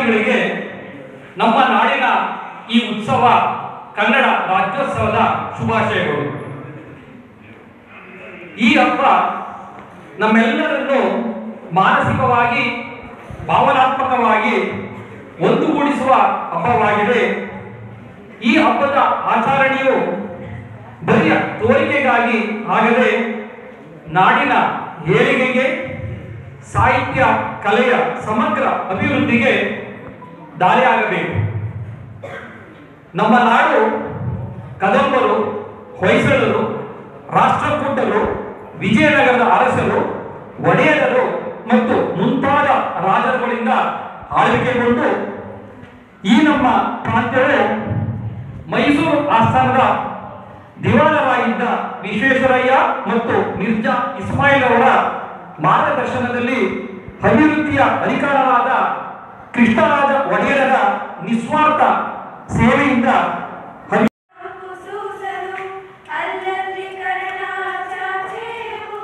ಅಭಿಮಾನಿಗಳಿಗೆ ನಮ್ಮ ನಾಡಿನ ಈ ಉತ್ಸವ ಕನ್ನಡ ರಾಜ್ಯೋತ್ಸವದ ಶುಭಾಶಯಗಳು ಈ ಹಬ್ಬ ನಮ್ಮೆಲ್ಲರನ್ನು ಮಾನಸಿಕವಾಗಿ ಭಾವನಾತ್ಮಕವಾಗಿ ಒಂದುಗೂಡಿಸುವ ಹಬ್ಬವಾಗಿದೆ ಈ ಹಬ್ಬದ ಆಚರಣೆಯು ಬರಿಯ ತೋರಿಕೆಗಾಗಿ ಆಗದೆ ನಾಡಿನ ಏಳಿಗೆಗೆ ಸಾಹಿತ್ಯ ಕಲೆಯ ಸಮಗ್ರ ಅಭಿವೃದ್ಧಿಗೆ ದಾರಿಯಾಗಬೇಕು ನಮ್ಮ ನಾಡು ಕದಂಬರು ಹೊಯ್ಸಳರು ರಾಷ್ಟ್ರಕೂಟರು ವಿಜಯನಗರದ ಅರಸರು ಒಡೆಯರರು ಮತ್ತು ಮುಂತಾದ ರಾಜರುಗಳಿಂದ ಆಳ್ವಿಕೆಗೊಂಡು ಈ ನಮ್ಮ ಪ್ರಾಂತ್ಯವು ಮೈಸೂರು ಆಸ್ಥಾನದ ದಿವಾನರಾಗಿದ್ದ ವಿಶ್ವೇಶ್ವರಯ್ಯ ಮತ್ತು ಮಿರ್ಜಾ ಇಸ್ಮಾಯಿಲ್ ಅವರ ಮಾರ್ಗದರ್ಶನದಲ್ಲಿ ಅಭಿವೃದ್ಧಿಯ ಅಧಿಕಾರರಾದ ಕೃಷ್ಣರಾಜ ಒಡೆಯರರ ನಿಸ್ವಾರ್ಥ ಸೇವೆಯಿಂದ ಅಭಿ- ಸೂಸಲು ಅಲ್ಲಲ್ಲಿ ಕರ್ಣ ಚಾಚೇವು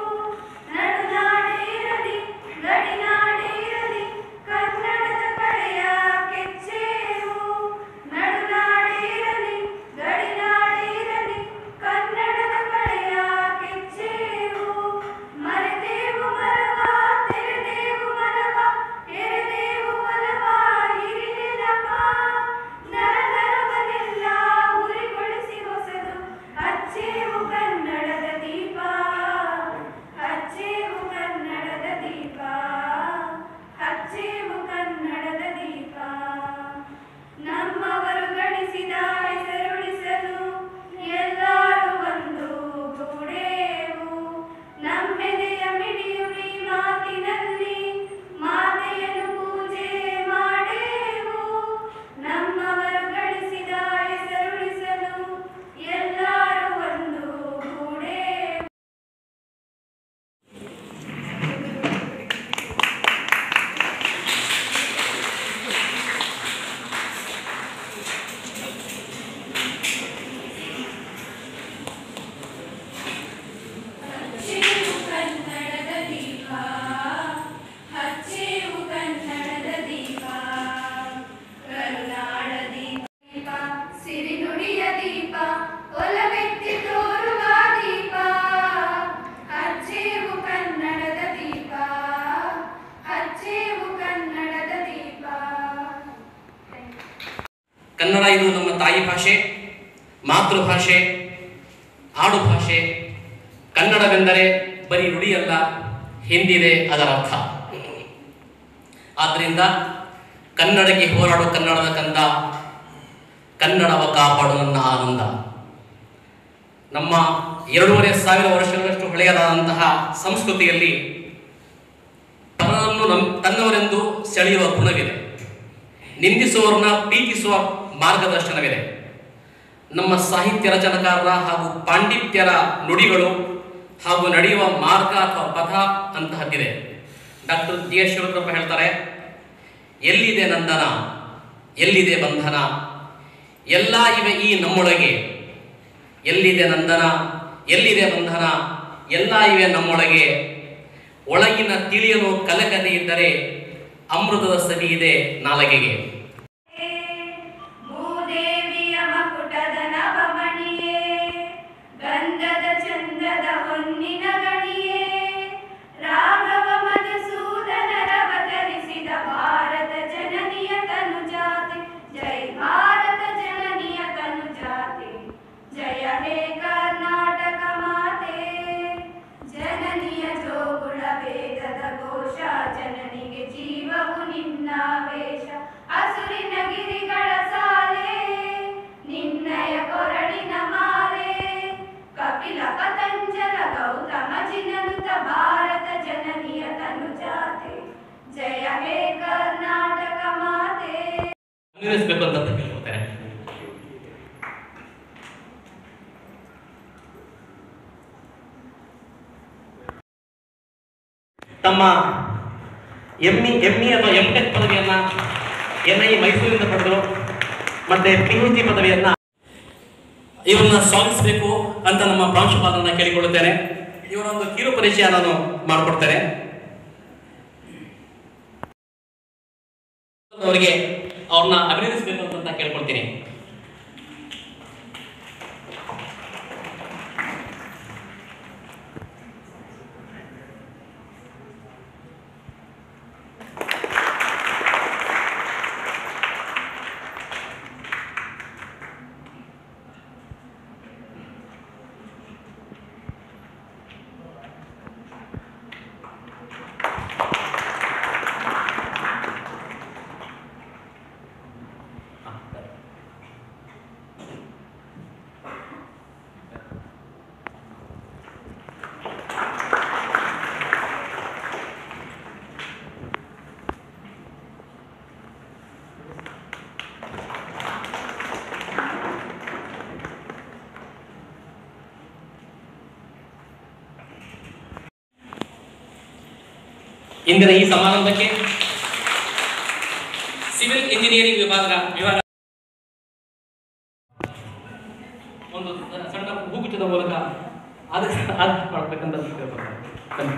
ನಡುನಾಡೇರಲಿ ಗಡಿನಾಡೇರಲಿ ಕನ್ನಡದ ಕಡೆಯ ಕೆಚ್ಚೇವು ನಡುನಾಡೇರಲಿ ಗಡಿನಾಡೇರಲಿ ಕನ್ನಡದ ಕಡೆಯ ಕೆಚ್ಚೇವು ಮರೆದೇವು ಮರವ ತೆರೆದೇವು ಮರವ ಎರೆದೇವು ಒಲವ ಹಿರಿನೆನಪ ನರನರವನೆಲ್ಲ ಉರಿಗೊಳಿಸಿ ಹೊಸದು ಅಚ್ಚೇವು ಕನ್ನಡದ ದೀಪ ಹಚ್ಚೇವು ಕನ್ನಡದ ದೀಪ ಹಚ್ಚೇವು ಕನ್ನಡದ ದೀಪ ನಮ್ಮವರು ಗಳಿಸಿದ ಹೆಸರುಳಿಸಲು ಎಲ್ಲರೂ ಒಂದು ಗೂಡೇವು ನಮ್ಮೆದೆಯ ಮಿಡಿಯುಳಿ ಮಾತಿನಲ್ಲಿ ಮಾತೆಯನ್ನು ಪೂಜೆ ಮಾಡೇವು ನಮ್ಮವರು ಗಳಿಸಿದ ಹೆಸರುಳಿಸಲು ಎಲ್ಲರೂ ಒಂದು ಗೂಡೇವು ಹಚ್ಚೇವು ಕನ್ನಡದ ದೀಪ ಹಚ್ಚೇವು ಕನ್ನಡದ ದೀಪ ಕರುನಾಡ ದೀಪ ಸಿರಿನುಡಿಯ ದೀಪ ಒಲವೆತ್ತಿ ತೋರುವ ದೀಪ ಹಚ್ಚೇವು ಕನ್ನಡದ ದೀಪ ಹಚ್ಚೇವು ಕನ್ನಡದ ದೀಪ ಕನ್ನಡ ಇದು ನಮ್ಮ ತಾಯಿ ಭಾಷೆ ಮಾತೃಭಾಷೆ ಆಡು ಭಾಷೆ ಕನ್ನಡವೆಂದರೆ ಬರೀ ನುಡಿಯಲ್ಲ ಹಿಂದಿದೆ ಅದರ ಅರ್ಥ ಆದ್ದರಿಂದ ಕನ್ನಡಕ್ಕೆ ಹೋರಾಡು ಕನ್ನಡದ ಕಂದ ಕನ್ನಡವ ಕಾಪಾಡು ನನ್ನ ಆನಂದ ನಮ್ಮ ಎರಡೂವರೆ ಸಾವಿರ ವರ್ಷಗಳಷ್ಟು ಹಳೆಯದಾದಂತಹ ಸಂಸ್ಕೃತಿಯಲ್ಲಿ ಪರರನ್ನು ನಮ್ ತನ್ನವರೆಂದು ಸೆಳೆಯುವ ಗುಣವಿದೆ ನಿಂದಿಸುವವರನ್ನ ಪ್ರೀತಿಸುವ ಮಾರ್ಗದರ್ಶನವಿದೆ ನಮ್ಮ ಸಾಹಿತ್ಯ ರಚನಕಾರರ ಹಾಗೂ ಪಾಂಡಿತ್ಯರ ನುಡಿಗಳು ಹಾಗೂ ನಡೆಯುವ ಮಾರ್ಗ ಅಥವಾ ಪಥ ಅಂತಹದ್ದಿದೆ ಡಾಕ್ಟರ್ ಜಿ ಎಸ್ ಶಿವರುದ್ರಪ್ಪ ಹೇಳ್ತಾರೆ ಎಲ್ಲಿದೆ ನಂದನ ಎಲ್ಲಿದೆ ಬಂಧನ ಎಲ್ಲ ಇವೆ ಈ ನಮ್ಮೊಳಗೆ ಎಲ್ಲಿದೆ ನಂದನ ಎಲ್ಲಿದೆ ಬಂಧನ ಎಲ್ಲ ಇವೆ ನಮ್ಮೊಳಗೆ ಒಳಗಿನ ತಿಳಿಯಲು ಕಲಕತೆ ಇದ್ದರೆ ಅಮೃತದ ಸವಿ ಇದೆ ನಾಲಗೆಗೆ ಭೂದೇವಿಯ ಮಕುಟದ ನವಮಣಿಯೇ ಗಂಧದ ಚಂದದ ಹೊನ್ನಿನ ಗಣಿಯೇ ರಾಘವ ಮಧುಸೂದನರವತರಿಸಿದ ಭಾರತ ಜನನಿಯ ತನು ಜಾತಿ ಜೈ ಭಾರತ ಜನನಿಯ ತನು ಜಾತಿ ಜಯ ಹೇ ಕರ್ನಾಟಕ ಮಾತೆ ಜನನಿಯ ಜೋಗುಳ ವೇದದ ಘೋಷ ಜನನಿಗೆ ಜೀವವು ನಿನ್ನ ವೇಷ ಹಸುರಿನ ಗಿರಿಗಳ ಸಾಲೆ ನಿನ್ನಯ ಕೊರಳಿನ ಮಾಲೆ ಕಪಿಲ ಪತಂಜಲ ಗೌತಮ ಜಿನನುತ ಭಾರತ ಜನನಿಯ ತನು ಜಾತೆ ಜಯ ಹೇ ಕರ್ನಾಟಕ ಮಾತೆ ಅನ್ವಯಿಸಬೇಕು ಅಂತ ಕೇಳ್ಕೊತಾರೆ ತಮ್ಮ ಎಂ ಇ ಎಂ ಇ ಅಥವಾ ಎಂ ಟೆಕ್ ಪದವಿಯನ್ನ ಎನ್ ಐ ಮೈಸೂರಿಂದ ಪಡೆದರು ಮತ್ತೆ ಪಿ ಎಚ್ ಡಿ ಪದವಿಯನ್ನ ಇವರನ್ನ ಸ್ವಾಗತಿಸಬೇಕು ಅಂತ ನಮ್ಮ ಪ್ರಾಂಶುಪಾಲರನ್ನ ಕೇಳಿಕೊಳ್ಳುತ್ತೇನೆ ಇವರ ಒಂದು ಕಿರು ಪರಿಚಯ ನಾನು ಮಾಡಿಕೊಡ್ತೇನೆ ಅವರಿಗೆ ಅವ್ರನ್ನ ಅಭಿನಂದಿಸಬೇಕು ಅಂತ ಕೇಳ್ಕೊಳ್ತೀನಿ ಇಂದಿನ ಈ ಸಮಾರಂಭಕ್ಕೆ ಸಿವಿಲ್ ಇಂಜಿನಿಯರಿಂಗ್ ವಿಭಾಗ ವಿಭಾಗ ಒಂದು ಸಣ್ಣ ಹೂಗುಚ್ಚದ ಮೂಲಕ ಅದಕ್ಕೆ ಅದು ಮಾಡ್ಬೇಕಂತ ಕೇಳ್ಕೊಳ್ತೀನಿ. ಬನ್ನಿ.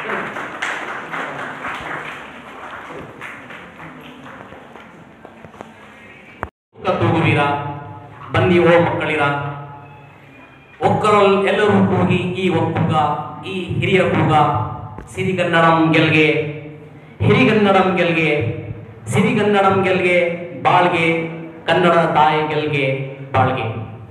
ತೂಗುವೀರ ಬನ್ನಿ ಓ ಮಕ್ಕಳಿರ ಒಕ್ಕರಲ್ ಎಲ್ಲರೂ ಕೂಗಿ ಈ ಒಕ್ಕುಗ ಈ ಹಿರಿಯ ಕೂಗ ಸಿರಿಗನ್ನಡಂ ಗೆಲ್ಗೆ ಹಿರಿಗನ್ನಡಂ ಗೆಲ್ಗೆ ಸಿರಿಗನ್ನಡಂ ಗೆಲ್ಗೆ ಬಾಳ್ಗೆ ಕನ್ನಡ ತಾಯಿ ಗೆಲ್ಗೆ ಬಾಳ್ಗೆ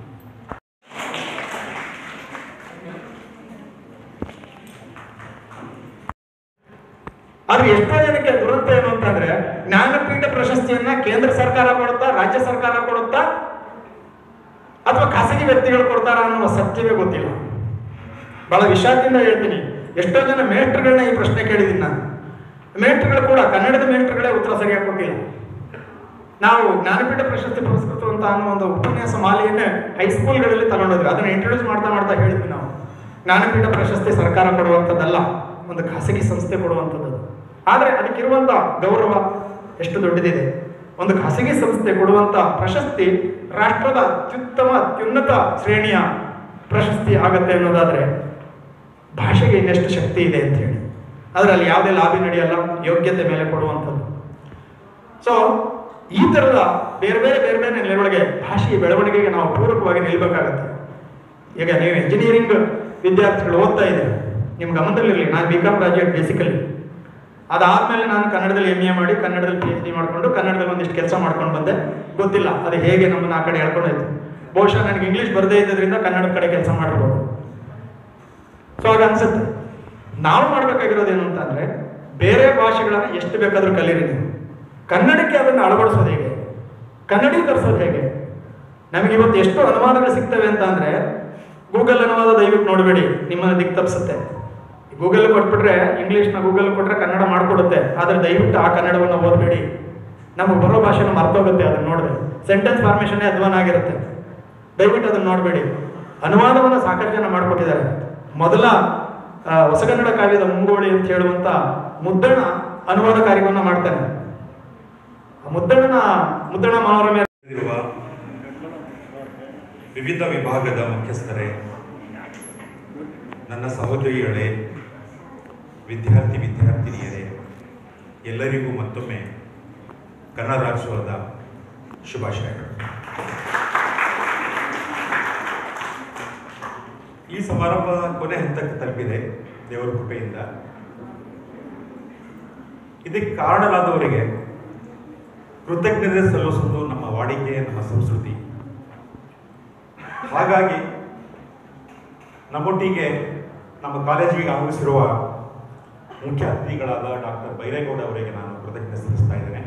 ಆದ್ರೆ ಎಷ್ಟೋ ಜನಕ್ಕೆ ದುರಂತ ಏನು ಅಂತಂದ್ರೆ ಜ್ಞಾನಪೀಠ ಪ್ರಶಸ್ತಿಯನ್ನ ಕೇಂದ್ರ ಸರ್ಕಾರ ಕೊಡುತ್ತಾ ರಾಜ್ಯ ಸರ್ಕಾರ ಕೊಡುತ್ತಾ ಅಥವಾ ಖಾಸಗಿ ವ್ಯಕ್ತಿಗಳು ಕೊಡ್ತಾರ ಅನ್ನುವ ಸತ್ಯವೇ ಗೊತ್ತಿಲ್ಲ ಬಹಳ ವಿಷಾದದಿಂದ ಹೇಳ್ತೀನಿ ಎಷ್ಟೋ ಜನ ಮೇಷ್ಟ್ರುಗಳನ್ನ ಈ ಪ್ರಶ್ನೆ ಕೇಳಿದ್ದೀನಿ ನಾನು ಮೇಷ್ಟ್ರುಗಳು ಕೂಡ ಕನ್ನಡದ ಮೇಷ್ಟ್ರುಗಳೇ ಉತ್ತರ ಸರಿಯಾಗಿ ಕೊಟ್ಟಿಲ್ಲ ನಾವು ಜ್ಞಾನಪೀಠ ಪ್ರಶಸ್ತಿ ಪುರಸ್ಕೃತ ಅನ್ನೋ ಒಂದು ಉಪನ್ಯಾಸ ಮಾಲೆಯನ್ನೇ ಹೈಸ್ಕೂಲ್ಗಳಲ್ಲಿ ತಗೊಂಡೋದ್ವಿ ಅದನ್ನ ಇಂಟ್ರೊಡ್ಯೂಸ್ ಮಾಡ್ತಾ ಮಾಡ್ತಾ ಹೇಳಿದ್ವಿ ನಾವು ಜ್ಞಾನಪೀಠ ಪ್ರಶಸ್ತಿ ಸರ್ಕಾರ ಕೊಡುವಂಥದ್ದಲ್ಲ ಒಂದು ಖಾಸಗಿ ಸಂಸ್ಥೆ ಕೊಡುವಂಥದ್ದು ಆದರೆ ಅದಕ್ಕಿರುವಂಥ ಗೌರವ ಎಷ್ಟು ದೊಡ್ಡದಿದೆ ಒಂದು ಖಾಸಗಿ ಸಂಸ್ಥೆ ಕೊಡುವಂಥ ಪ್ರಶಸ್ತಿ ರಾಷ್ಟ್ರದ ಅತ್ಯುತ್ತಮ ಅತ್ಯುನ್ನತ ಶ್ರೇಣಿಯ ಪ್ರಶಸ್ತಿ ಆಗತ್ತೆ ಅನ್ನೋದಾದ್ರೆ ಭಾಷೆಗೆ ಇನ್ನೆಷ್ಟು ಶಕ್ತಿ ಇದೆ ಅಂತ ಹೇಳಿ ಅದರಲ್ಲಿ ಯಾವುದೇ ಲಾಭಿ ನಡೆಯಲ್ಲ ಯೋಗ್ಯತೆ ಮೇಲೆ ಕೊಡುವಂಥದ್ದು ಸೊ ಈ ಥರದ ಬೇರೆ ಬೇರೆ ಬೇರೆ ಬೇರೆ ನೆಲೆಗಳಿಗೆ ಭಾಷೆಯ ಬೆಳವಣಿಗೆಗೆ ನಾವು ಪೂರಕವಾಗಿ ನಿಲ್ಬೇಕಾಗತ್ತೆ ಈಗ ನೀವು ಇಂಜಿನಿಯರಿಂಗ್ ವಿದ್ಯಾರ್ಥಿಗಳು ಓದ್ತಾ ಇದ್ದೀರಿ ನಿಮ್ಮ ಗಮನದಲ್ಲಿರಲಿ ನಾನು ಬಿ ಕಾಮ್ ಗ್ರಾಜುಯೇಟ್ ಬೇಸಿಕಲಿ ಅದಾದ್ಮೇಲೆ ನಾನು ಕನ್ನಡದಲ್ಲಿ ಎಮ್ ಎ ಮಾಡಿ ಕನ್ನಡದಲ್ಲಿ ಪಿ ಎಚ್ ಡಿ ಮಾಡಿಕೊಂಡು ಕನ್ನಡದಲ್ಲಿ ಒಂದಿಷ್ಟು ಕೆಲಸ ಮಾಡ್ಕೊಂಡು ಬಂದೆ ಗೊತ್ತಿಲ್ಲ ಅದು ಹೇಗೆ ನಮ್ಮನ್ನ ಆ ಕಡೆ ಎಳ್ಕೊಂಡೋಯ್ತು ಬಹುಶಃ ನನಗೆ ಇಂಗ್ಲೀಷ್ ಬರದೇ ಇದ್ದರಿಂದ ಕನ್ನಡದ ಕಡೆ ಕೆಲಸ ಮಾಡಿರ್ಬೋದು ಸೊ ಆಗ ಅನ್ಸುತ್ತೆ ನಾವು ಮಾಡ್ಬೇಕಾಗಿರೋದೇನು ಅಂತಂದ್ರೆ ಬೇರೆ ಭಾಷೆಗಳನ್ನ ಎಷ್ಟು ಬೇಕಾದ್ರೂ ಕಲೀರಿ ನೀವು ಕನ್ನಡಕ್ಕೆ ಅದನ್ನು ಅಳವಡಿಸೋದು ಹೇಗೆ ಕನ್ನಡೀಕರಿಸೋದು ಹೇಗೆ ನಮಗೆ ಇವತ್ತು ಎಷ್ಟು ಅನುವಾದಗಳು ಸಿಗ್ತವೆ ಅಂತ ಅಂದ್ರೆ ಗೂಗಲ್ ಅನುವಾದ ದಯವಿಟ್ಟು ನೋಡಬೇಡಿ ನಿಮ್ಮನ್ನ ದಿಕ್ ತಪ್ಪಿಸುತ್ತೆ ಗೂಗಲ್ ಕೊಟ್ಬಿಟ್ರೆ ಇಂಗ್ಲೀಷ್ನ ಗೂಗಲ್ ಕೊಟ್ರೆ ಕನ್ನಡ ಮಾಡ್ಕೊಡುತ್ತೆ ಆದ್ರೆ ದಯವಿಟ್ಟು ಆ ಕನ್ನಡವನ್ನು ಓದಬೇಡಿ ನಮಗೆ ಬರೋ ಭಾಷೆನ ಮರ್ತೋಗುತ್ತೆ ಅದನ್ನ ನೋಡಿದ್ರೆ ಸೆಂಟೆನ್ಸ್ ಫಾರ್ಮೇಷನ್ನೇ ಅಧ್ವಾನ ಆಗಿರುತ್ತೆ ದಯವಿಟ್ಟು ಅದನ್ನ ನೋಡಬೇಡಿ ಅನುವಾದವನ್ನು ಸಾಕಷ್ಟು ಜನ ಮಾಡಿಕೊಟ್ಟಿದ್ದಾರೆ ಮೊದಲ ಆ, ಹೊಸಗನ್ನಡ ಕಾವ್ಯದ ಮುಂಗೋಳಿ ಅಂತ ಹೇಳುವಂತ ಮುದ್ದಣ ಅನುವಾದ ಕಾರ್ಯವನ್ನು ಮಾಡ್ತಾನೆ ಆ ಮುದ್ದಣ್ಣನ ಮುದ್ದಣ ಮನೋರಮೆ ಇರುವ ವಿವಿಧ ವಿಭಾಗದ ಮುಖ್ಯಸ್ಥರೇ ನನ್ನ ಸಹೋದರಿಗಳೇ ವಿದ್ಯಾರ್ಥಿ ವಿದ್ಯಾರ್ಥಿನಿಯರೇ ಎಲ್ಲರಿಗೂ ಮತ್ತೊಮ್ಮೆ ಕನ್ನಡ ರಾಜ್ಯೋತ್ಸವದ ಶುಭಾಶಯಗಳು ಈ ಸಮಾರಂಭ ಕೊನೆ ಹಂತಕ್ಕೆ ತಲುಪಿದೆ ದೇವರ ಕೃಪೆಯಿಂದ ಇದಕ್ಕೆ ಕಾರಣರಾದವರಿಗೆ ಕೃತಜ್ಞತೆ ಸಲ್ಲಿಸುವುದು ನಮ್ಮ ವಾಡಿಕೆ ನಮ್ಮ ಸಂಸ್ಕೃತಿ ಹಾಗಾಗಿ ನಮ್ಮೊಟ್ಟಿಗೆ ನಮ್ಮ ಕಾಲೇಜಿಗೆ ಆಗಮಿಸಿರುವ ಮುಖ್ಯ ಅತಿಥಿಗಳಾದ ಡಾಕ್ಟರ್ ಬೈರೇಗೌಡ ಅವರಿಗೆ ನಾನು ಕೃತಜ್ಞತೆ ಸಲ್ಲಿಸ್ತಾ ಇದ್ದೇನೆ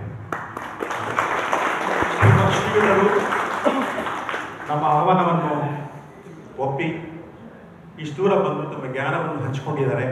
ಶ್ರೀಮತ್ ಶ್ರೀಗಳು ನಮ್ಮ ಆಹ್ವಾನವನ್ನು ಒಪ್ಪಿ ಇಷ್ಟು ದೂರ ಬಂದು ತಮ್ಮ ಜ್ಞಾನವನ್ನು ಹಂಚಿಕೊಂಡಿದ್ದಾರೆ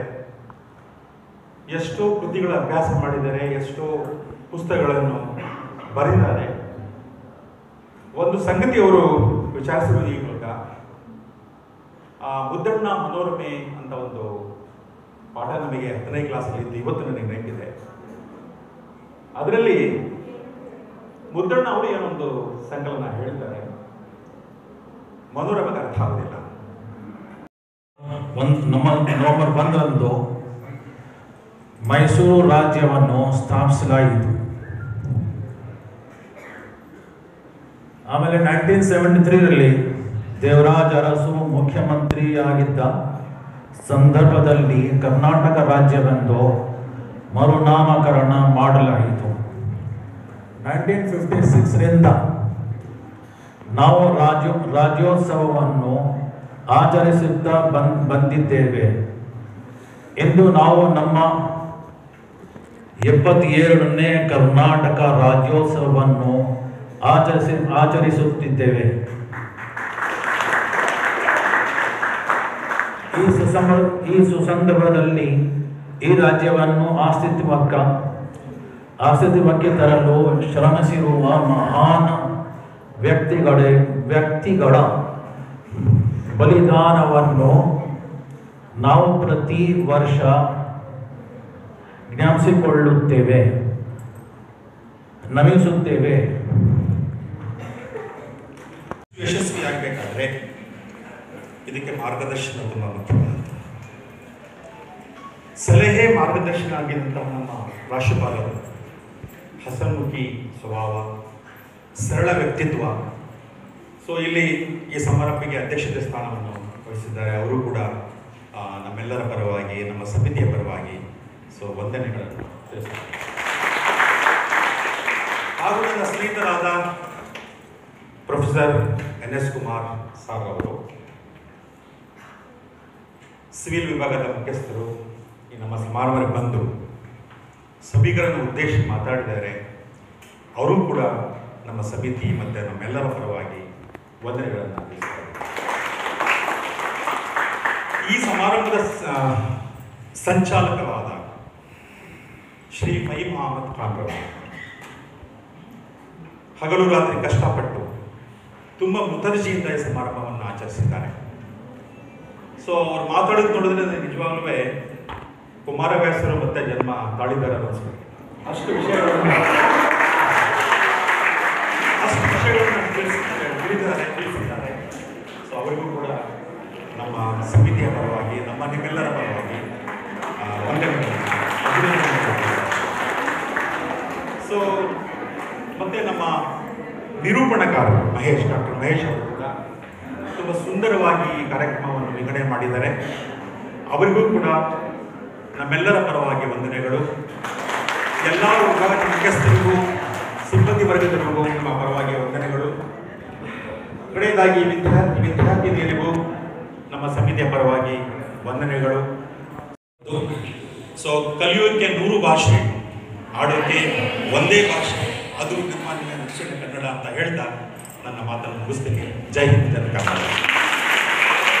ಎಷ್ಟೋ ಕೃತಿಗಳ ಅಭ್ಯಾಸ ಮಾಡಿದ್ದಾರೆ ಎಷ್ಟೋ ಪುಸ್ತಕಗಳನ್ನು ಬರೆದಿದ್ದಾರೆ ಒಂದು ಸಂಗತಿ ಅವರು ವಿಚಾರಿಸಿರುವುದು ಈ ಮೂಲಕ ಆ ಮುದ್ದಣ್ಣ ಮನೋರಮೆ ಅಂತ ಒಂದು ಪಾಠ ನಮಗೆ ಹತ್ತನೇ ಕ್ಲಾಸಲ್ಲಿ ಇದ್ದು ಇವತ್ತು ನನಗೆ ನೆನಪಿದೆ ಅದರಲ್ಲಿ ಮುದ್ದಣ್ಣ ಅವರು ಏನೊಂದು ಸಂಕಲನ ಹೇಳ್ತಾರೆ ಮನೋರಮೆಗೆ ಅರ್ಥ ಆಗುದಿಲ್ಲ ಒಂದು ನಮ್ಮ ನವೆಂಬರ್ ಒಂದರಂದು ಮೈಸೂರು ರಾಜ್ಯವನ್ನು ಸ್ಥಾಪಿಸಲಾಯಿತು ಆಮೇಲೆ ನೈನ್ಟೀನ್ ಸೆವೆಂಟಿ ತ್ರೀರಲ್ಲಿ ದೇವರಾಜ ಅರಸು ಮುಖ್ಯಮಂತ್ರಿ ಆಗಿದ್ದ ಸಂದರ್ಭದಲ್ಲಿ ಕರ್ನಾಟಕ ರಾಜ್ಯವೆಂದು ಮರುನಾಮಕರಣ ಮಾಡಲಾಯಿತು ನೈನ್ಟೀನ್ ಫಿಫ್ಟಿ ಸಿಕ್ಸ್ರಿಂದ ನಾವು ರಾಜ್ಯ ರಾಜ್ಯೋತ್ಸವವನ್ನು ಆಚರಿಸುತ್ತಾ ಬಂದ್ ಬಂದಿದ್ದೇವೆ ಎಂದು ನಾವು ನಮ್ಮ ಎಪ್ಪತ್ತೇಳನೇ ಕರ್ನಾಟಕ ರಾಜ್ಯೋತ್ಸವವನ್ನು ಆಚರಿಸಿ ಆಚರಿಸುತ್ತಿದ್ದೇವೆ ಈ ಸುಸಂಬ ಈ ಸುಸಂದರ್ಭದಲ್ಲಿ ಈ ರಾಜ್ಯವನ್ನು ಅಸ್ತಿತ್ವಕ್ಕ ಅಸ್ತಿತ್ವಕ್ಕೆ ತರಲು ಶ್ರಮಿಸಿರುವ ಮಹಾನ್ ವ್ಯಕ್ತಿಗಳ ವ್ಯಕ್ತಿಗಳ ಬಲಿದಾನವನ್ನು ನಾವು ಪ್ರತಿ ವರ್ಷ ಜ್ಞಾಪಿಸಿಕೊಳ್ಳುತ್ತೇವೆ ನಮಿಸುತ್ತೇವೆ ಯಶಸ್ವಿಯಾಗಬೇಕಾದ್ರೆ ಇದಕ್ಕೆ ಮಾರ್ಗದರ್ಶನ ತುಂಬ ಮುಖ್ಯವಾದಂಥ ಸಲಹೆ ಮಾರ್ಗದರ್ಶನ ಆಗಿದ್ದಂತಹ ನಮ್ಮ ರಾಷ್ಟ್ರಪಾಲರು ಹಸನ್ಮುಖಿ ಸ್ವಭಾವ ಸರಳ ವ್ಯಕ್ತಿತ್ವ ಸೊ ಇಲ್ಲಿ ಈ ಸಮಾರಂಭಕ್ಕೆ ಅಧ್ಯಕ್ಷತೆ ಸ್ಥಾನವನ್ನು ವಹಿಸಿದ್ದಾರೆ ಅವರು ಕೂಡ ಆ, ನಮ್ಮೆಲ್ಲರ ಪರವಾಗಿ ನಮ್ಮ ಸಮಿತಿಯ ಪರವಾಗಿ ಸೊ ವಂದನೆಗಳನ್ನು ತಿಳಿಸ್ತಾರೆ ಹಾಗೂ ನನ್ನ ಸ್ನೇಹಿತರಾದ professor N S Kumar sir ಅವರು ಸಿವಿಲ್ ವಿಭಾಗದ ಮುಖ್ಯಸ್ಥರು ಈ ನಮ್ಮ ಸಮಾರಂಭಕ್ಕೆ ಬಂದು ಸಭಿಕರನ್ನು ಉದ್ದೇಶಿಸಿ ಮಾತಾಡಿದ್ದಾರೆ ಅವರು ಕೂಡ ನಮ್ಮ ಸಮಿತಿ ಮತ್ತು ನಮ್ಮೆಲ್ಲರ ಪರವಾಗಿ ವಂದನೆಗಳನ್ನು ತಿಳಿಸ್ತಾರೆ ಈ ಸಮಾರಂಭದ ಸ- ಸಂಚಾಲಕರಾದ ಶ್ರೀ ಫೈಮ್ ಅಹಮದ್ ಖಾನ್ ರವರು ಹಗಲು ರಾತ್ರಿ ಕಷ್ಟಪಟ್ಟು ತುಂಬ ಮುತರ್ಜಿಯಿಂದ ಈ ಸಮಾರಂಭವನ್ನು ಆಚರಿಸಿದ್ದಾರೆ ಸೊ ಅವ್ರು ಮಾತಾಡೋದು ನೋಡಿದ್ರೆ ನನಗೆ ನಿಜವಾಗ್ಲೂ ಕುಮಾರವ್ಯಾಸರು ಮತ್ತೆ ಜನ್ಮ ತಾಳಿದಾರ ಅನಿಸ್ಬೇಕು ಅಷ್ಟು ವಿಷಯಗಳನ್ನು ಅಷ್ಟು ವಿಷಯಗಳನ್ನು ತಿಳಿಸಿದ್ದಾರೆ ತಿಳಿದಿದ್ದಾರೆ ತಿಳಿಸಿದ್ದಾರೆ ಸೊ ಅವರಿಗೂ ಕೂಡ ನಮ್ಮ ಸಮಿತಿಯ ಪರವಾಗಿ ನಮ್ಮ ನಿಮ್ಮೆಲ್ಲರ ಪರವಾಗಿ ಆ, ವಂದನೆಗಳನ್ನು ಅಭಿನಂದನೆಗಳನ್ನು ಸೊ ಮತ್ತೆ ನಮ್ಮ ನಿರೂಪಣಕಾರರು ಮಹೇಶ್ ಡಾಕ್ಟರ್ ಮಹೇಶ್ ಅವರು ಕೂಡ ತುಂಬ ಸುಂದರವಾಗಿ ಈ ಕಾರ್ಯಕ್ರಮವನ್ನು ವಿಂಗಡಣೆ ಮಾಡಿದ್ದಾರೆ ಅವರಿಗೂ ಕೂಡ ನಮ್ಮೆಲ್ಲರ ಪರವಾಗಿ ವಂದನೆಗಳು ಎಲ್ಲ ವಿಭಾಗದ ಮುಖ್ಯಸ್ಥರಿಗೂ ಸಿಬ್ಬಂದಿ ವರ್ಗದವರಿಗೂ ನಮ್ಮ ಪರವಾಗಿ ವಂದನೆಗಳು ಕಡೆಯದಾಗಿ ವಿದ್ಯಾರ್ಥಿ ವಿದ್ಯಾರ್ಥಿನಿಯರಿಗೂ ನಮ್ಮ ಸಮಿತಿಯ ಪರವಾಗಿ ವಂದನೆಗಳು ಸೊ ಕಲಿಯೋಕ್ಕೆ ನೂರು ಭಾಷೆ ಆಡೋಕ್ಕೆ ಒಂದೇ ಭಾಷೆ ಅದು ನಮ್ಮ ನಿಮ್ಮ ದಕ್ಷಿಣ ಕನ್ನಡ ಅಂತ ಹೇಳ್ತಾ ನನ್ನ ಮಾತನ್ನು ಮುಗಿಸ್ತೀನಿ ಜೈ ಹಿಂದ್ ಜನ ಕನ್ನಡ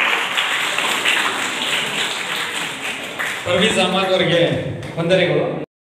ಪರ್ವೀಸ್ ಅಹಮದ್ ಅವರಿಗೆ ವಂದನೆಗಳು